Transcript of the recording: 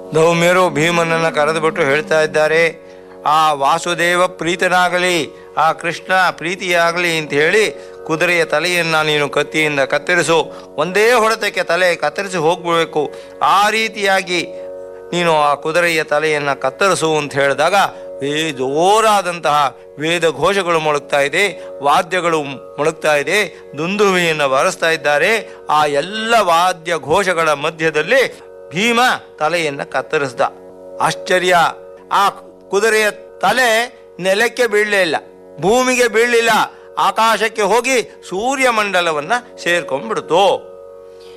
ಧೌಮ್ಯರು ಭೀಮನನ್ನ ಕರೆದುಬಿಟ್ಟು ಹೇಳ್ತಾ ಇದ್ದಾರೆ ಆ ವಾಸುದೇವ ಪ್ರೀತನಾಗಲಿ ಆ ಕೃಷ್ಣ ಪ್ರೀತಿಯಾಗಲಿ ಅಂತ ಹೇಳಿ ಕುದುರೆಯ ತಲೆಯನ್ನು ನೀನು ಕತ್ತಿಯಿಂದ ಕತ್ತರಿಸು ಒಂದೇ ಹೊಡೆತಕ್ಕೆ ತಲೆ ಕತ್ತರಿಸಿ ಹೋಗ್ಬಿಡ್ಬೇಕು ಆ ರೀತಿಯಾಗಿ ನೀನು ಆ ಕುದುರೆಯ ತಲೆಯನ್ನು ಕತ್ತರಿಸು ಅಂತ ಹೇಳಿದಾಗ ವೇ ಜೋರಾದಂತಹ ವೇದ ಘೋಷಗಳು ಮೊಳಗ್ತಾ ಇದೆ ವಾದ್ಯಗಳು ಮೊಳಗ್ತಾ ಇದೆ ದುಂದುವಿಯನ್ನು ಬಾರಿಸ್ತಾ ಇದ್ದಾರೆ ಆ ಎಲ್ಲ ವಾದ್ಯ ಘೋಷಗಳ ಮಧ್ಯದಲ್ಲಿ ಭೀಮ ತಲೆಯನ್ನು ಕತ್ತರಿಸ್ದ ಆಶ್ಚರ್ಯ ಆ ಕುದುರೆಯ ತಲೆ ನೆಲಕ್ಕೆ ಬೀಳಲೇ ಇಲ್ಲ ಭೂಮಿಗೆ ಬೀಳಲಿಲ್ಲ ಆಕಾಶಕ್ಕೆ ಹೋಗಿ ಸೂರ್ಯಮಂಡಲವನ್ನ ಸೇರ್ಕೊಂಡ್ಬಿಡ್ತು